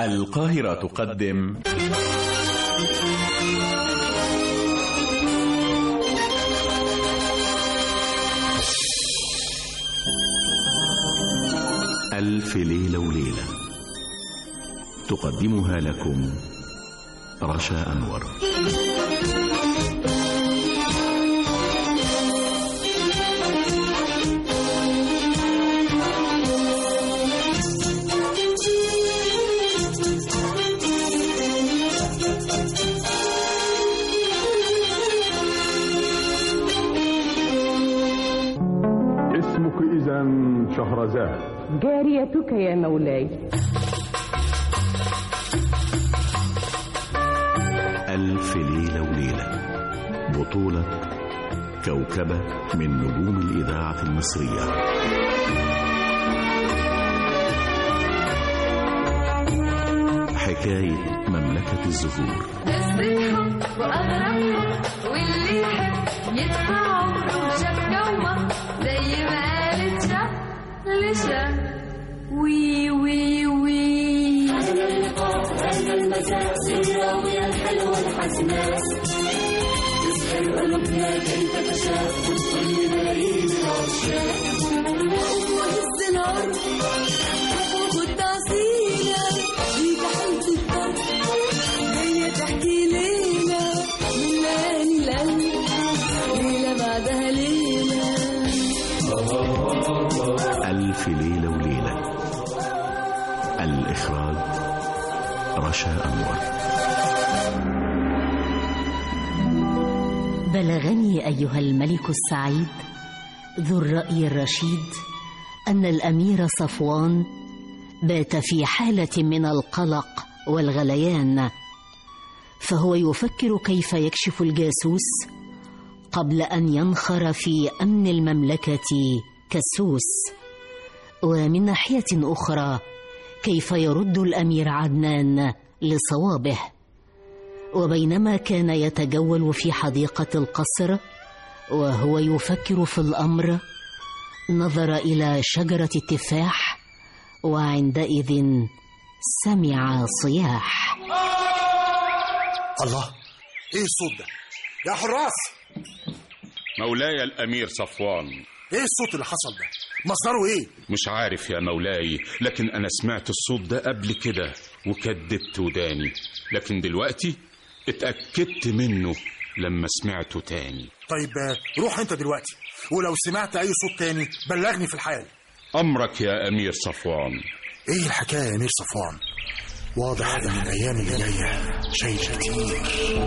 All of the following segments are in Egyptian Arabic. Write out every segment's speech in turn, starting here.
القاهرة تقدم ألف ليلة وليلة تقدمها لكم رشا أنور اسمك إذا شهرزاد جاريتك يا مولاي ألف ليلة وليلة بطولة كوكبة من نجوم الإذاعة المصرية حكاية مملكة الزهور قصتهم وأغربهم واللي يحب يدفع عمره وشاف جوه زي ما قالت شاف لشاف وي وي وي ألف ليلة وليلة الإخراج رشا أنور بلغني ايها الملك السعيد ذو الراي الرشيد ان الامير صفوان بات في حاله من القلق والغليان فهو يفكر كيف يكشف الجاسوس قبل ان ينخر في امن المملكه كالسوس ومن ناحيه اخرى كيف يرد الامير عدنان لصوابه وبينما كان يتجول في حديقة القصر وهو يفكر في الأمر نظر إلى شجرة التفاح وعندئذ سمع صياح الله ايه الصوت ده يا حراس مولاي الأمير صفوان ايه الصوت اللي حصل ده مصدره ايه مش عارف يا مولاي لكن أنا سمعت الصوت ده قبل كده وكدبت وداني لكن دلوقتي اتأكدت منه لما سمعته تاني طيب آه، روح انت دلوقتي ولو سمعت اي صوت تاني بلغني في الحال أمرك يا أمير صفوان ايه الحكايه يا امير صفوان واضح ان الايام اللي جايه شيء كتير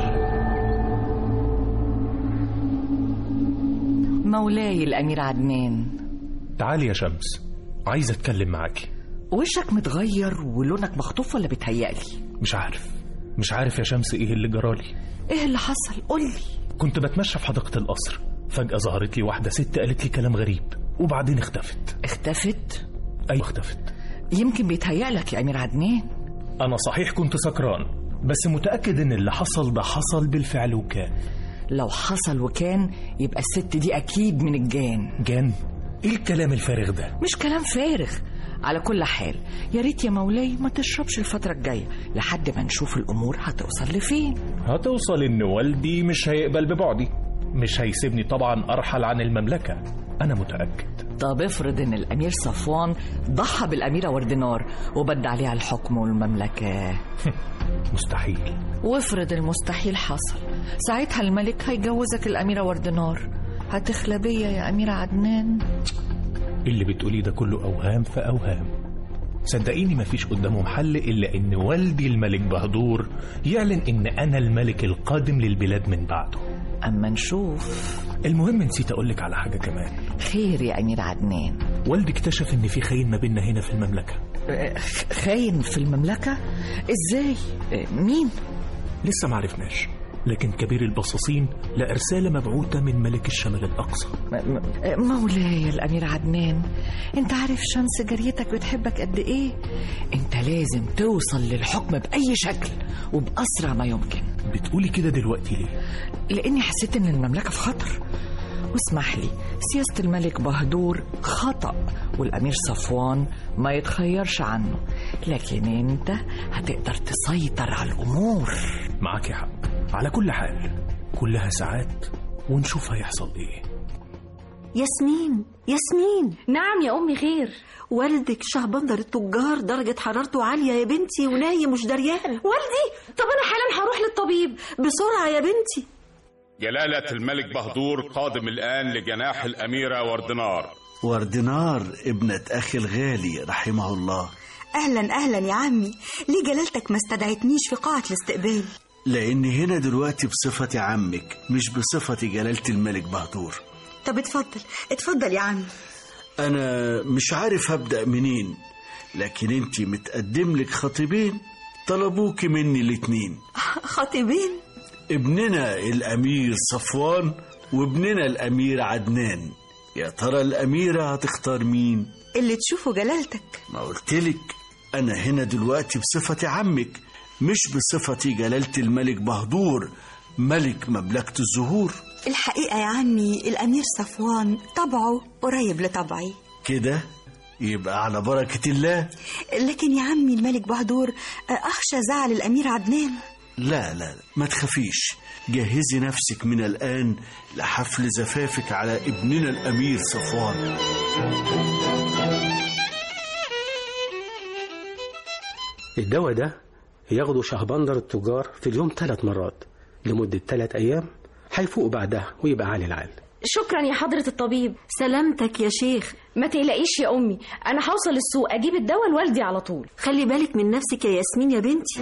مولاي الأمير عدنان تعالي يا شمس عايز اتكلم معاكي وشك متغير ولونك مخطوف ولا بتهيألي مش عارف مش عارف يا شمس ايه اللي جرالي ايه اللي حصل قولي كنت بتمشى في حديقة القصر فجأة ظهرت لي واحدة ست قالت لي كلام غريب وبعدين اختفت اختفت ايوه اختفت يمكن بيتهيألك يا أمير عدنان انا صحيح كنت سكران بس متأكد ان اللي حصل ده حصل بالفعل وكان لو حصل وكان يبقى الست دي أكيد من الجان جان ايه الكلام الفارغ ده مش كلام فارغ على كل حال يا ريت يا مولاي ما تشربش الفترة الجاية لحد ما نشوف الأمور هتوصل لفين هتوصل ان والدي مش هيقبل ببعدي مش هيسيبني طبعا ارحل عن المملكة انا متأكد طب افرض ان الامير صفوان ضحى بالاميره وردنار وبد عليها الحكم والمملكه مستحيل وافرض المستحيل حصل ساعتها الملك هيجوزك الاميره وردنار هتخلى بيا يا اميره عدنان اللي بتقوليه ده كله اوهام في اوهام صدقيني مفيش قدامهم حل الا ان والدي الملك بهدور يعلن ان انا الملك القادم للبلاد من بعده اما نشوف المهم نسيت اقولك على حاجه كمان خير يا امير عدنان والدي اكتشف ان في خاين ما بيننا هنا في المملكه أه، خاين في المملكه ازاي أه، مين لسه معرفناش لكن كبير البصاصين لقى رسالة مبعوثة من ملك الشمال الأقصى م- م- مولاي الأمير عدنان أنت عارف شمس جريتك بتحبك قد إيه أنت لازم توصل للحكم بأي شكل وبأسرع ما يمكن بتقولي كده دلوقتي ليه؟ لأني حسيت إن المملكة في خطر واسمح لي سياسة الملك بهدور خطأ والأمير صفوان ما يتخيرش عنه لكن أنت هتقدر تسيطر على الأمور معاك حق على كل حال كلها ساعات ونشوف هيحصل ايه ياسمين ياسمين نعم يا أمي خير والدك شهبندر التجار درجة حرارته عالية يا بنتي ونايم مش دريان والدي طب أنا حالا هروح للطبيب بسرعة يا بنتي جلالة الملك بهدور قادم الآن لجناح الأميرة وردنار وردنار ابنة أخي الغالي رحمه الله أهلا أهلا يا عمي ليه جلالتك ما استدعتنيش في قاعة الاستقبال لأني هنا دلوقتي بصفتي عمك مش بصفتي جلالة الملك بهدور طب اتفضل اتفضل يا عمي أنا مش عارف أبدأ منين لكن أنت متقدم لك خطيبين طلبوك مني الاتنين خطيبين ابننا الأمير صفوان وابننا الأمير عدنان يا ترى الأميرة هتختار مين؟ اللي تشوفه جلالتك ما قلتلك أنا هنا دلوقتي بصفتي عمك مش بصفتي جلالة الملك بهدور ملك مملكة الزهور الحقيقة يا عمي الأمير صفوان طبعه قريب لطبعي كده يبقى على بركة الله لكن يا عمي الملك بهدور أخشى زعل الأمير عدنان لا لا ما تخافيش جهزي نفسك من الآن لحفل زفافك على ابننا الأمير صفوان الدواء ده ياخده شهبندر التجار في اليوم ثلاث مرات لمدة ثلاث أيام هيفوق بعدها ويبقى عالي العال شكرا يا حضرة الطبيب سلامتك يا شيخ ما تقلقيش يا أمي أنا هوصل السوق أجيب الدواء لوالدي على طول خلي بالك من نفسك يا ياسمين يا بنتي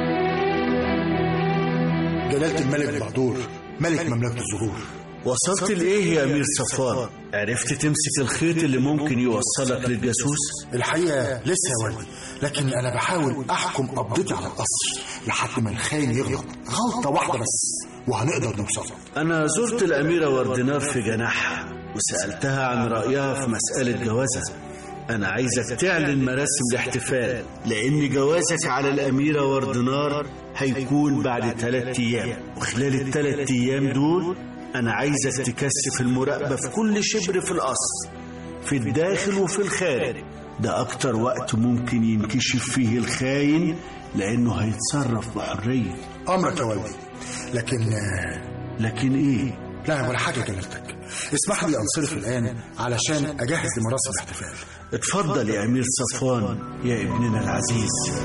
جلالة الملك بهدور ملك مملكة الزهور وصلت لإيه يا أمير صفوان؟ عرفت تمسك الخيط اللي ممكن يوصلك للجاسوس؟ الحقيقة لسه يا والدي لكن أنا بحاول أحكم قبضتي على القصر لحد ما الخاين يغلط غلطة واحدة بس وهنقدر نوصل أنا زرت الأميرة وردنار في جناحها وسألتها عن رأيها في مسألة جوازها أنا عايزك تعلن مراسم الاحتفال لأن جوازك على الأميرة وردنار هيكون بعد ثلاثة أيام وخلال الثلاث أيام دول أنا عايزك تكثف المراقبة في كل شبر في القصر في الداخل وفي الخارج ده أكتر وقت ممكن ينكشف فيه الخاين لأنه هيتصرف بحرية أمرك يا والدي لكن لكن إيه؟ لا ولا حاجة جلالتك اسمح لي أنصرف الآن علشان أجهز لمراسم الاحتفال اتفضل يا أمير صفوان يا ابننا العزيز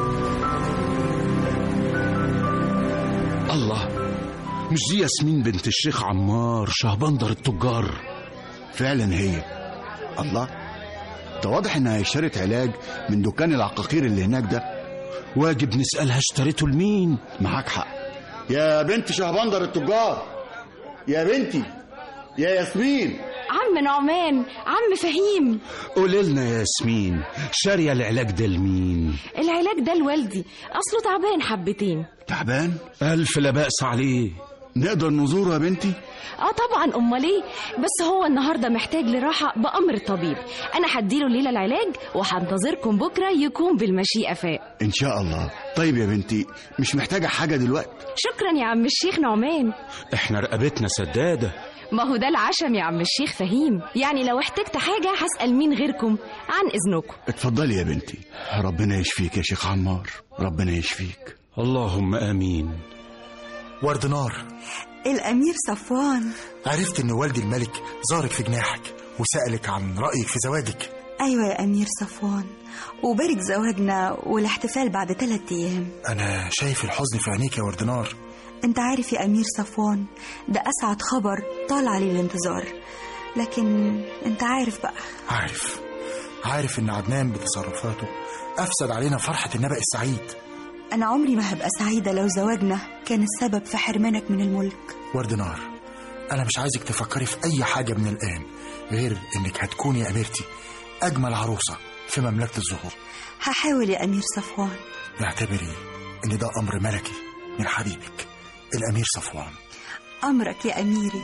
الله مش دي ياسمين بنت الشيخ عمار شهبندر التجار فعلا هي الله ده واضح انها اشترت علاج من دكان العقاقير اللي هناك ده واجب نسألها اشتريته لمين معاك حق يا بنت شهبندر التجار يا بنتي يا ياسمين عم نعمان عم فهيم قولي لنا يا ياسمين شارية العلاج ده لمين العلاج ده لوالدي أصله تعبان حبتين تعبان ألف لا بأس عليه نقدر نزوره يا بنتي اه طبعا امال ايه بس هو النهارده محتاج لراحه بامر الطبيب انا هديله الليله العلاج وهنتظركم بكره يكون بالمشيئه فاق ان شاء الله طيب يا بنتي مش محتاجه حاجه دلوقتي شكرا يا عم الشيخ نعمان احنا رقبتنا سداده ما هو ده العشم يا عم الشيخ فهيم يعني لو احتجت حاجه هسال مين غيركم عن اذنكم اتفضلي يا بنتي ربنا يشفيك يا شيخ عمار ربنا يشفيك اللهم امين وردنار الأمير صفوان عرفت إن والدي الملك زارك في جناحك وسألك عن رأيك في زواجك أيوة يا أمير صفوان وبارك زواجنا والاحتفال بعد ثلاثة أيام أنا شايف الحزن في عينيك يا وردنار أنت عارف يا أمير صفوان ده أسعد خبر طال عليه الانتظار لكن أنت عارف بقى عارف عارف إن عدنان بتصرفاته أفسد علينا فرحة النبأ السعيد أنا عمري ما هبقى سعيدة لو زواجنا كان السبب في حرمانك من الملك وردنار أنا مش عايزك تفكري في أي حاجة من الآن غير إنك هتكوني يا أميرتي أجمل عروسة في مملكة الزهور هحاول يا أمير صفوان اعتبري إن ده أمر ملكي من حبيبك الأمير صفوان أمرك يا أميري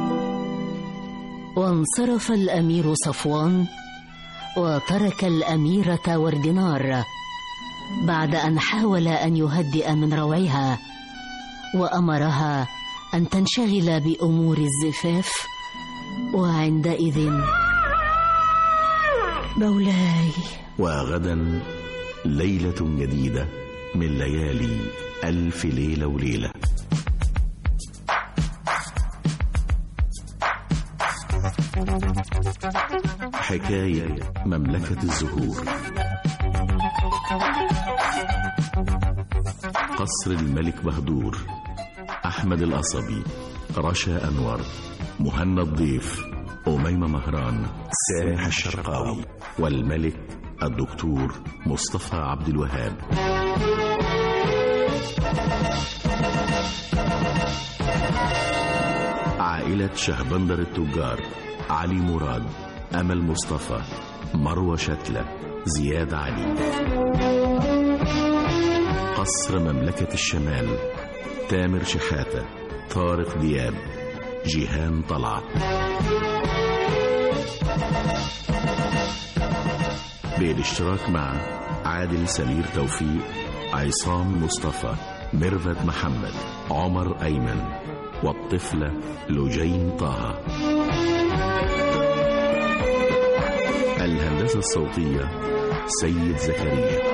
وانصرف الأمير صفوان وترك الأميرة وردنار بعد أن حاول أن يهدئ من روعها وأمرها أن تنشغل بأمور الزفاف وعندئذ مولاي وغدا ليلة جديدة من ليالي ألف ليلة وليلة حكاية مملكة الزهور قصر الملك بهدور أحمد القصبي رشا أنور مهنا الضيف أميمة مهران سامح الشرقاوي والملك الدكتور مصطفى عبد الوهاب عائلة شهبندر التجار علي مراد أمل مصطفى مروة شتلة زياد علي قصر مملكة الشمال تامر شحاتة طارق دياب جيهان طلعت بالاشتراك مع عادل سمير توفيق عصام مصطفى ميرفت محمد عمر أيمن والطفلة لجين طه الهندسة الصوتية سيد زكريا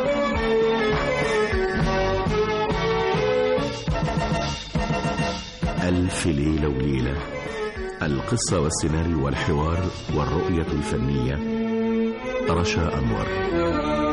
ألف ليلة وليلة القصة والسيناريو والحوار والرؤية الفنية رشا أنور